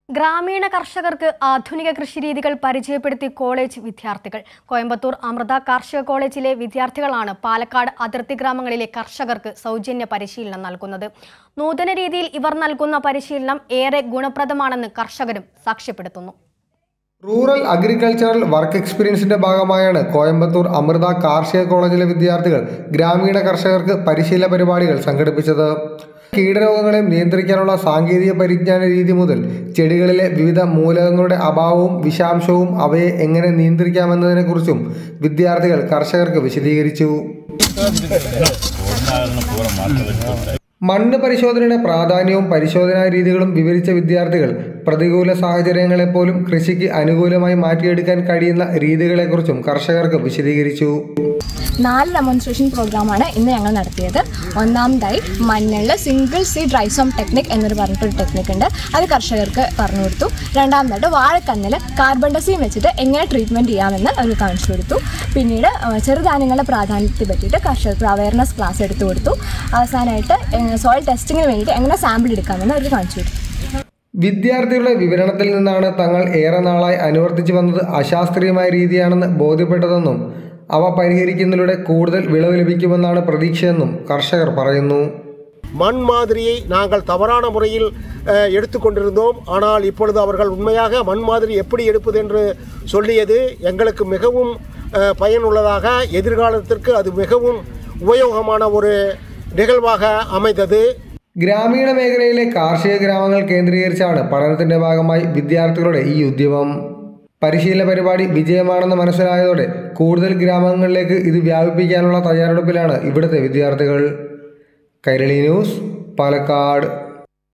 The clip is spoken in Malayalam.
ഗ്രാമീണ കർഷകർക്ക് ആധുനിക കൃഷിരീതികൾ പരിചയപ്പെടുത്തി കോളേജ് വിദ്യാർത്ഥികൾ കോയമ്പത്തൂർ അമൃത കാർഷിക കോളേജിലെ വിദ്യാർത്ഥികളാണ് പാലക്കാട് അതിർത്തി ഗ്രാമങ്ങളിലെ കർഷകർക്ക് സൗജന്യ പരിശീലനം നൽകുന്നത് നൂതന രീതിയിൽ ഇവർ നൽകുന്ന പരിശീലനം ഏറെ ഗുണപ്രദമാണെന്ന് കർഷകരും സാക്ഷ്യപ്പെടുത്തുന്നു റൂറൽ അഗ്രികൾച്ചറൽ വർക്ക് എക്സ്പീരിയൻസിന്റെ ഭാഗമായാണ് കോയമ്പത്തൂർ അമൃത കാർഷിക കോളേജിലെ വിദ്യാർത്ഥികൾ ഗ്രാമീണ കർഷകർക്ക് പരിശീലന പരിപാടികൾ സംഘടിപ്പിച്ചത് കീടരോഗങ്ങളെ നിയന്ത്രിക്കാനുള്ള സാങ്കേതിക പരിജ്ഞാന രീതി മുതൽ ചെടികളിലെ വിവിധ മൂലകങ്ങളുടെ അഭാവവും വിഷാംശവും അവയെ എങ്ങനെ നിയന്ത്രിക്കാമെന്നതിനെക്കുറിച്ചും വിദ്യാർത്ഥികൾ കർഷകർക്ക് വിശദീകരിച്ചു മണ്ണ് പരിശോധനയുടെ പ്രാധാന്യവും പരിശോധനാ രീതികളും വിവരിച്ച വിദ്യാർത്ഥികൾ പ്രതികൂല സാഹചര്യങ്ങളെപ്പോലും കൃഷിക്ക് അനുകൂലമായി മാറ്റിയെടുക്കാൻ കഴിയുന്ന രീതികളെക്കുറിച്ചും കർഷകർക്ക് വിശദീകരിച്ചു നാല് ഡെമോൺസ്ട്രേഷൻ പ്രോഗ്രാമാണ് ഇന്ന് ഞങ്ങൾ നടത്തിയത് ഒന്നാമതായി മണ്ണിൽ സിംഗിൾ സീഡ് റൈസോം ടെക്നിക് എന്നൊരു പറഞ്ഞിട്ടൊരു ടെക്നിക് ഉണ്ട് അത് കർഷകർക്ക് പറഞ്ഞു കൊടുത്തു രണ്ടാമതായിട്ട് വാഴക്കന്നിൽ കാർബൺ ഡസീം വെച്ചിട്ട് എങ്ങനെ ട്രീറ്റ്മെൻറ്റ് ചെയ്യാമെന്ന് അവർ കാണിച്ചു കൊടുത്തു പിന്നീട് ആ, ചെറുധാന്യങ്ങളുടെ പ്രാധാന്യത്തെ പറ്റിയിട്ട് കർഷകർക്ക് അവയർനെസ് ക്ലാസ് എടുത്തു കൊടുത്തു അവസാനമായിട്ട് സോയിൽ ടെസ്റ്റിങ്ങിന് വേണ്ടിയിട്ട് എങ്ങനെ സാമ്പിൾ എടുക്കാമെന്ന് അവർ കാണിച്ചു കൊടുത്തു വിദ്യാർത്ഥികളുടെ വിവരണത്തിൽ നിന്നാണ് തങ്ങൾ ഏറെ നാളായി അനുവർത്തിച്ചു വന്നത് അശാസ്ത്രീയമായ രീതിയാണെന്ന് ബോധ്യപ്പെട്ടതെന്നും അവ പരിഹരിക്കുന്നതിലൂടെ കൂടുതൽ വിളവ് ലഭിക്കുമെന്നാണ് പ്രതീക്ഷയെന്നും കർഷകർ പറയുന്നു மண் மாதிரியை நாங்கள் தவறான முறையில் அஹ், எடுத்துக்கொண்டிருந்தோம் ஆனால் இப்பொழுது அவர்கள் உண்மையாக மண் மாதிரி எப்படி எடுப்பது என்று சொல்லியது எங்களுக்கு மிகவும் அஹ், பயனுள்ளதாக எதிர்காலத்திற்கு அது மிகவும் உபயோகமான ஒரு நிகழ்வாக அமைந்தது ഗ്രാമീണ മേഖലയിലെ കാർഷിക ഗ്രാമങ്ങൾ കേന്ദ്രീകരിച്ചാണ് പഠനത്തിന്റെ ഭാഗമായി വിദ്യാർത്ഥികളുടെ ഈ ഉദ്യമം പരിശീലന പരിപാടി വിജയമാണെന്ന് മനസ്സിലായതോടെ കൂടുതൽ ഗ്രാമങ്ങളിലേക്ക് ഇത് വ്യാപിപ്പിക്കാനുള്ള തയ്യാറെടുപ്പിലാണ് ഇവിടുത്തെ വിദ്യാർത്ഥികൾ കൈരളി ന്യൂസ് പാലക്കാട്